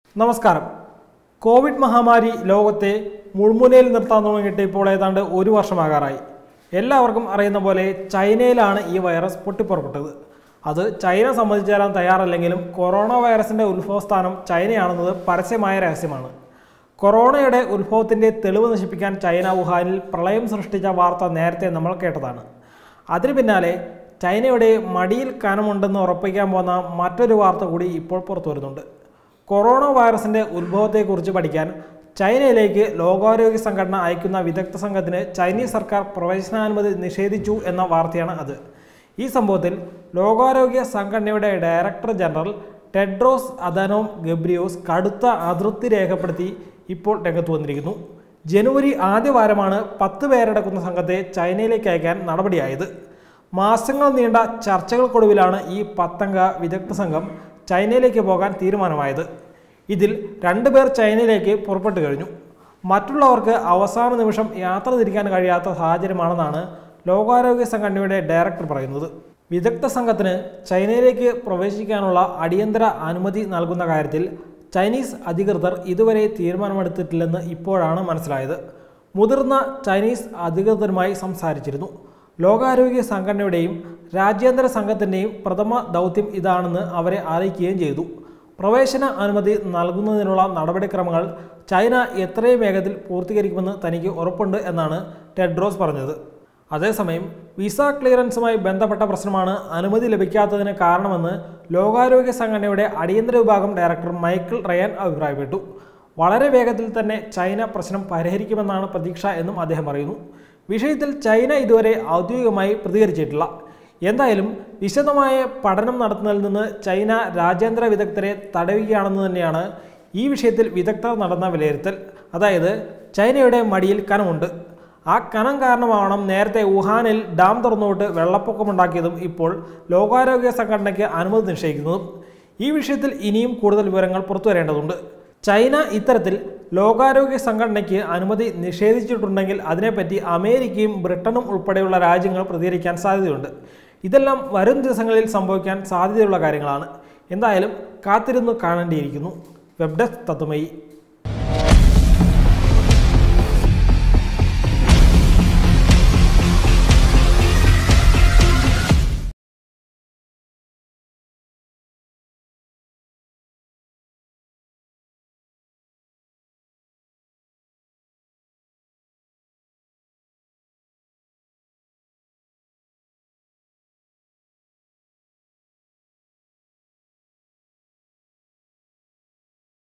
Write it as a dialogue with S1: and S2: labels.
S1: നമസ്കാരം കോവിഡ് മഹാമാരി ലോകത്തെ മുൾമുനയിൽ നിർത്താൻ തുടങ്ങിയിട്ട് ഇപ്പോൾ ഏതാണ്ട് ഒരു വർഷമാകാറായി എല്ലാവർക്കും അറിയുന്ന പോലെ ചൈനയിലാണ് ഈ വൈറസ് പൊട്ടിപ്പുറപ്പെട്ടത് അത് ചൈന സമ്മതിച്ചു തരാൻ തയ്യാറല്ലെങ്കിലും കൊറോണ വൈറസിൻ്റെ ഉത്ഭവസ്ഥാനം ചൈനയാണെന്നത് പരസ്യമായ രഹസ്യമാണ് കൊറോണയുടെ ഉത്ഭവത്തിൻ്റെ തെളിവ് നശിപ്പിക്കാൻ ചൈന വുഹാനിൽ പ്രളയം സൃഷ്ടിച്ച വാർത്ത നേരത്തെ നമ്മൾ കേട്ടതാണ് അതിനു പിന്നാലെ ചൈനയുടെ മടിയിൽ കനമുണ്ടെന്ന് ഉറപ്പിക്കാൻ പോകുന്ന മറ്റൊരു വാർത്ത കൂടി ഇപ്പോൾ പുറത്തു വരുന്നുണ്ട് കൊറോണ വൈറസിൻ്റെ ഉത്ഭവത്തെക്കുറിച്ച് പഠിക്കാൻ ചൈനയിലേക്ക് ലോകാരോഗ്യ സംഘടന അയക്കുന്ന വിദഗ്ധ സംഘത്തിന് ചൈനീസ് സർക്കാർ പ്രവേശനാനുമതി നിഷേധിച്ചു എന്ന വാർത്തയാണ് അത് ഈ സംഭവത്തിൽ ലോകാരോഗ്യ സംഘടനയുടെ director general Tedros Adhanom Ghebreyesus കടുത്ത അതൃപ്തി രേഖപ്പെടുത്തി ഇപ്പോൾ രംഗത്ത് വന്നിരിക്കുന്നു ജനുവരി ആദ്യവാരമാണ് പത്ത് പേരടക്കുന്ന സംഘത്തെ ചൈനയിലേക്ക് അയക്കാൻ നടപടിയായത് മാസങ്ങൾ നീണ്ട ചർച്ചകൾക്കൊടുവിലാണ് ഈ പത്തംഗ വിദഗ്ധ സംഘം ചൈനയിലേക്ക് പോകാൻ തീരുമാനമായത് ഇതിൽ രണ്ടുപേർ ചൈനയിലേക്ക് പുറപ്പെട്ടു കഴിഞ്ഞു മറ്റുള്ളവർക്ക് അവസാന നിമിഷം യാത്ര തിരിക്കാൻ കഴിയാത്ത സാഹചര്യമാണെന്നാണ് ലോകാരോഗ്യ സംഘടനയുടെ ഡയറക്ടർ പറയുന്നത് വിദഗ്ധ സംഘത്തിന് ചൈനയിലേക്ക് പ്രവേശിക്കാനുള്ള അടിയന്തര അനുമതി നൽകുന്ന കാര്യത്തിൽ ചൈനീസ് അധികൃതർ ഇതുവരെ തീരുമാനമെടുത്തിട്ടില്ലെന്ന് ഇപ്പോഴാണ് മനസ്സിലായത് മുതിർന്ന ചൈനീസ് അധികൃതരുമായി സംസാരിച്ചിരുന്നു ലോകാരോഗ്യ സംഘടനയുടെയും രാജ്യാന്തര സംഘത്തിൻ്റെയും പ്രഥമ ദൗത്യം ഇതാണെന്ന് അവരെ അറിയിക്കുകയും ചെയ്തു പ്രവേശന അനുമതി നൽകുന്നതിനുള്ള നടപടിക്രമങ്ങൾ ചൈന എത്രയും വേഗത്തിൽ പൂർത്തീകരിക്കുമെന്ന് തനിക്ക് ഉറപ്പുണ്ട് എന്നാണ് ടെഡ്രോസ് പറഞ്ഞത് അതേസമയം വിസ ക്ലിയറൻസുമായി ബന്ധപ്പെട്ട പ്രശ്നമാണ് അനുമതി ലഭിക്കാത്തതിന് കാരണമെന്ന് ലോകാരോഗ്യ സംഘടനയുടെ അടിയന്തര വിഭാഗം ഡയറക്ടർ മൈക്കിൾ റയാൻ അഭിപ്രായപ്പെട്ടു വളരെ വേഗത്തിൽ തന്നെ ചൈന പ്രശ്നം പരിഹരിക്കുമെന്നാണ് പ്രതീക്ഷ എന്നും അദ്ദേഹം പറയുന്നു വിഷയത്തിൽ ചൈന ഇതുവരെ ഔദ്യോഗികമായി പ്രതികരിച്ചിട്ടില്ല എന്തായാലും വിശദമായ പഠനം നടത്തുന്നതിൽ നിന്ന് ചൈന രാജ്യാന്തര വിദഗ്ധരെ തടയുകയാണെന്ന് തന്നെയാണ് ഈ വിഷയത്തിൽ വിദഗ്ധർ നടന്ന വിലയിരുത്തൽ അതായത് ചൈനയുടെ മടിയിൽ കനമുണ്ട് ആ കനം കാരണമാവണം നേരത്തെ വുഹാനിൽ ഡാം തുറന്നുവിട്ട് വെള്ളപ്പൊക്കമുണ്ടാക്കിയതും ഇപ്പോൾ ലോകാരോഗ്യ സംഘടനയ്ക്ക് അനുമതി നിഷേധിക്കുന്നതും ഈ വിഷയത്തിൽ ഇനിയും കൂടുതൽ വിവരങ്ങൾ പുറത്തു വരേണ്ടതുണ്ട് ചൈന ഇത്തരത്തിൽ ലോകാരോഗ്യ സംഘടനയ്ക്ക് അനുമതി നിഷേധിച്ചിട്ടുണ്ടെങ്കിൽ അതിനെപ്പറ്റി അമേരിക്കയും ബ്രിട്ടനും ഉൾപ്പെടെയുള്ള രാജ്യങ്ങൾ പ്രതികരിക്കാൻ സാധ്യതയുണ്ട് ഇതെല്ലാം വരും ദിവസങ്ങളിൽ സംഭവിക്കാൻ സാധ്യതയുള്ള കാര്യങ്ങളാണ് എന്തായാലും കാത്തിരുന്നു കാണേണ്ടിയിരിക്കുന്നു വെബ് ഡെസ്ക് തത്വമയി